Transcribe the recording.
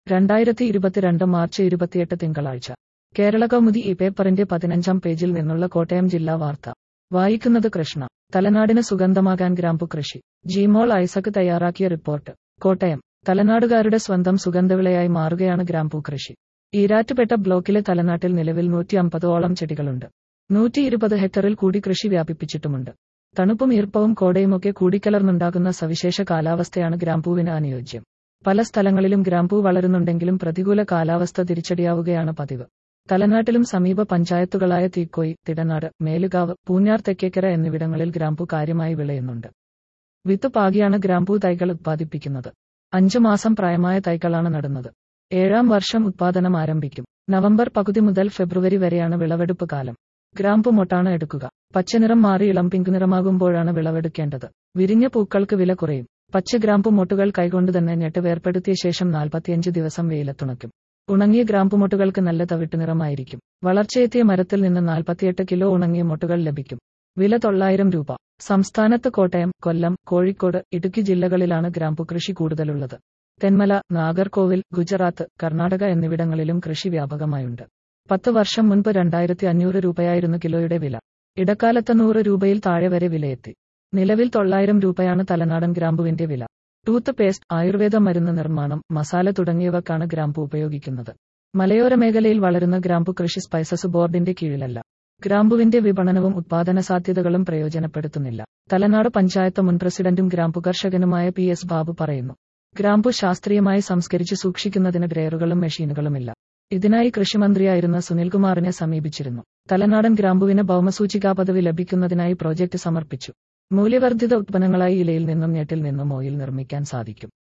രണ്ടായിരത്തി ഇരുപത്തിരണ്ട് മാർച്ച് ഇരുപത്തിയെട്ട് തിങ്കളാഴ്ച കേരള കൗമുദി ഈ പേപ്പറിന്റെ പതിനഞ്ചാം പേജിൽ നിന്നുള്ള കോട്ടയം ജില്ലാ വാർത്ത വായിക്കുന്നത് കൃഷ്ണ തലനാടിന് സുഗന്ധമാകാൻ ഗ്രാമ്പു കൃഷി ജിമോൾ ഐസക് തയ്യാറാക്കിയ റിപ്പോർട്ട് കോട്ടയം തലനാടുകാരുടെ സ്വന്തം സുഗന്ധവിളയായി മാറുകയാണ് ഗ്രാമ്പൂ കൃഷി ഈരാറ്റുപേട്ട ബ്ലോക്കിലെ തലനാട്ടിൽ നിലവിൽ നൂറ്റി അമ്പതോളം ചെടികളുണ്ട് നൂറ്റി ഇരുപത് ഹെക്ടറിൽ കൂടി കൃഷി വ്യാപിപ്പിച്ചിട്ടുമുണ്ട് തണുപ്പും ഈർപ്പവും കോടയുമൊക്കെ കൂടിക്കലർന്നുണ്ടാകുന്ന സവിശേഷ കാലാവസ്ഥയാണ് ഗ്രാമ്പൂവിന് അനുയോജ്യം പല സ്ഥലങ്ങളിലും ഗ്രാമ്പൂ വളരുന്നുണ്ടെങ്കിലും പ്രതികൂല കാലാവസ്ഥ തിരിച്ചടിയാവുകയാണ് പതിവ് തലനാട്ടിലും സമീപ പഞ്ചായത്തുകളായ തീക്കോയി തിടനാട് മേലുകാവ് പൂഞ്ഞാർ തെക്കേക്കര എന്നിവിടങ്ങളിൽ ഗ്രാമ്പൂ കാര്യമായി വിളയുന്നുണ്ട് വിത്ത് പാകിയാണ് ഗ്രാമ്പൂ തൈകൾ ഉത്പാദിപ്പിക്കുന്നത് അഞ്ചു മാസം പ്രായമായ തൈകളാണ് നടുന്നത് ഏഴാം വർഷം ഉത്പാദനം ആരംഭിക്കും നവംബർ പകുതി മുതൽ ഫെബ്രുവരി വരെയാണ് വിളവെടുപ്പ് കാലം ഗ്രാമ്പു മൊട്ടാണ് എടുക്കുക പച്ചനിറം മാറി ഇളം പിങ്ക് നിറമാകുമ്പോഴാണ് വിളവെടുക്കേണ്ടത് വിരിഞ്ഞ പൂക്കൾക്ക് വില കുറയും പച്ച ഗ്രാമ്പു മൊട്ടുകൾ കൈകൊണ്ട് തന്നെ ഞെട്ട് വേർപ്പെടുത്തിയ ശേഷം നാൽപ്പത്തിയഞ്ച് ദിവസം വെയിലത്തുണക്കും ഉണങ്ങിയ ഗ്രാമ്പു മൊട്ടുകൾക്ക് നല്ല തവിട്ട് നിറമായിരിക്കും വളർച്ചയെത്തിയ മരത്തിൽ നിന്ന് നാൽപ്പത്തിയെട്ട് കിലോ ഉണങ്ങിയ മൊട്ടുകൾ ലഭിക്കും വില തൊള്ളായിരം രൂപ സംസ്ഥാനത്ത് കോട്ടയം കൊല്ലം കോഴിക്കോട് ഇടുക്കി ജില്ലകളിലാണ് ഗ്രാമ്പു കൃഷി കൂടുതലുള്ളത് തെന്മല നാഗർകോവിൽ ഗുജറാത്ത് കർണാടക എന്നിവിടങ്ങളിലും കൃഷി വ്യാപകമായുണ്ട് പത്ത് വർഷം മുൻപ് രണ്ടായിരത്തി അഞ്ഞൂറ് രൂപയായിരുന്നു കിലോയുടെ വില ഇടക്കാലത്ത് നൂറ് രൂപയിൽ താഴെ വരെ വിലയെത്തി നിലവിൽ തൊള്ളായിരം രൂപയാണ് തലനാടൻ ഗ്രാമ്പുവിന്റെ വില ടൂത്ത് പേസ്റ്റ് ആയുർവേദ മരുന്ന് നിർമ്മാണം മസാല തുടങ്ങിയവക്കാണ് ഗ്രാമ്പു ഉപയോഗിക്കുന്നത് മലയോര മേഖലയിൽ വളരുന്ന ഗ്രാമ്പു കൃഷി സ്പൈസസ് ബോർഡിന്റെ കീഴിലല്ല ഗ്രാമ്പുവിന്റെ വിപണനവും ഉത്പാദന സാധ്യതകളും പ്രയോജനപ്പെടുത്തുന്നില്ല തലനാട് പഞ്ചായത്ത് മുൻ പ്രസിഡന്റും ഗ്രാമ്പു കർഷകനുമായ പി എസ് ബാബു പറയുന്നു ഗ്രാമ്പു ശാസ്ത്രീയമായി സംസ്കരിച്ച് സൂക്ഷിക്കുന്നതിന് ഡ്രയറുകളും മെഷീനുകളുമില്ല ഇതിനായി കൃഷിമന്ത്രിയായിരുന്ന സുനിൽകുമാറിനെ സമീപിച്ചിരുന്നു തലനാടൻ ഗ്രാമ്പുവിന് ഭൗമസൂചികാ പദവി ലഭിക്കുന്നതിനായി പ്രോജക്ട് സമർപ്പിച്ചു മൂല്യവർദ്ധിത ഉത്പന്നങ്ങളായി ഇലയിൽ നിന്നും ഞെട്ടിൽ നിന്നും ഓയിൽ നിർമ്മിക്കാൻ സാധിക്കും